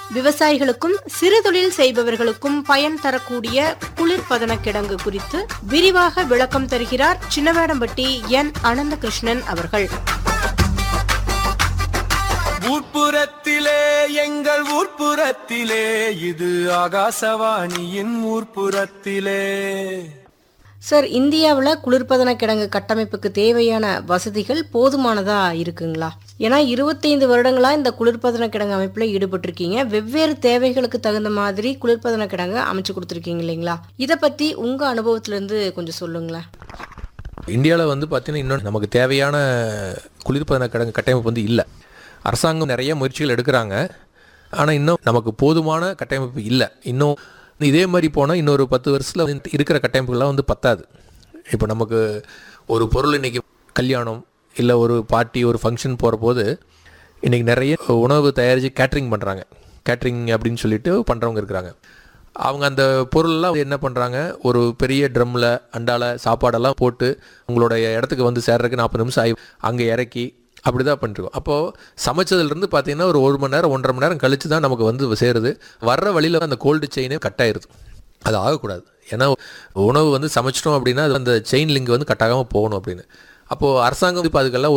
விவசாயிகளுக்கும் சிறு தொழில் செய்பவர்களுக்கும் பயன் தரக்கூடிய குளிர்பதன கிடங்கு குறித்து விரிவாக விளக்கம் தருகிறார் சின்னவேடம்பட்டி என் அனந்தகிருஷ்ணன் அவர்கள் ஊர்ப்புறத்திலே எங்கள் ஊர்ப்புறத்திலே இது ஆகாசவாணியின் ஊர்ப்புறத்திலே சார் இந்தியாவில் குளிர்பதன கிடங்கு கட்டமைப்புக்கு தேவையான வசதிகள் போதுமானதா இருக்குங்களா ஏன்னா இருபத்தைந்து வருடங்களா இந்த குளிர்பதன கிடங்கு அமைப்புல ஈடுபட்டிருக்கீங்க வெவ்வேறு தேவைகளுக்கு தகுந்த மாதிரி குளிர்பதன கிடங்கு அமைச்சு கொடுத்துருக்கீங்க இல்லைங்களா இதை பத்தி உங்க அனுபவத்துல இருந்து கொஞ்சம் சொல்லுங்களேன் இந்தியாவில் வந்து பார்த்தீங்கன்னா இன்னும் நமக்கு தேவையான குளிர்பதன கிடங்கு கட்டமைப்பு வந்து இல்லை அரசாங்கம் நிறைய முயற்சிகள் எடுக்கிறாங்க ஆனால் இன்னும் நமக்கு போதுமான கட்டமைப்பு இல்லை இன்னும் இதே மாதிரி போனால் இன்னொரு பத்து வருஷத்தில் இருக்கிற கட்டமைப்புகள்லாம் வந்து பத்தாது இப்போ நமக்கு ஒரு பொருள் இன்றைக்கி கல்யாணம் இல்லை ஒரு பார்ட்டி ஒரு ஃபங்க்ஷன் போகிற போது இன்றைக்கி நிறைய உணவு தயாரித்து கேட்ரிங் பண்ணுறாங்க கேட்ரிங் அப்படின்னு சொல்லிட்டு பண்ணுறவங்க இருக்கிறாங்க அவங்க அந்த பொருள்லாம் என்ன பண்ணுறாங்க ஒரு பெரிய ட்ரம்மில் அண்டால சாப்பாடெல்லாம் போட்டு உங்களுடைய இடத்துக்கு வந்து சேர்றதுக்கு நாற்பது நிமிஷம் ஆகி அங்கே இறக்கி அப்படி தான் பண்ணிருக்கோம் அப்போது சமைச்சதுலேருந்து பார்த்தீங்கன்னா ஒரு ஒரு மணி நேரம் ஒன்றரை மணி நேரம் கழித்து தான் நமக்கு வந்து சேருது வர்ற வழியில் அந்த கோல்டு செயினே கட் ஆயிருது அது ஆகக்கூடாது ஏன்னா உணவு வந்து சமைச்சிட்டோம் அப்படின்னா அது அந்த செயின் லிங்க் வந்து கட்டாகாமல் போகணும் அப்படின்னு அப்போது அரசாங்கம் இப்போ அதுக்கெல்லாம்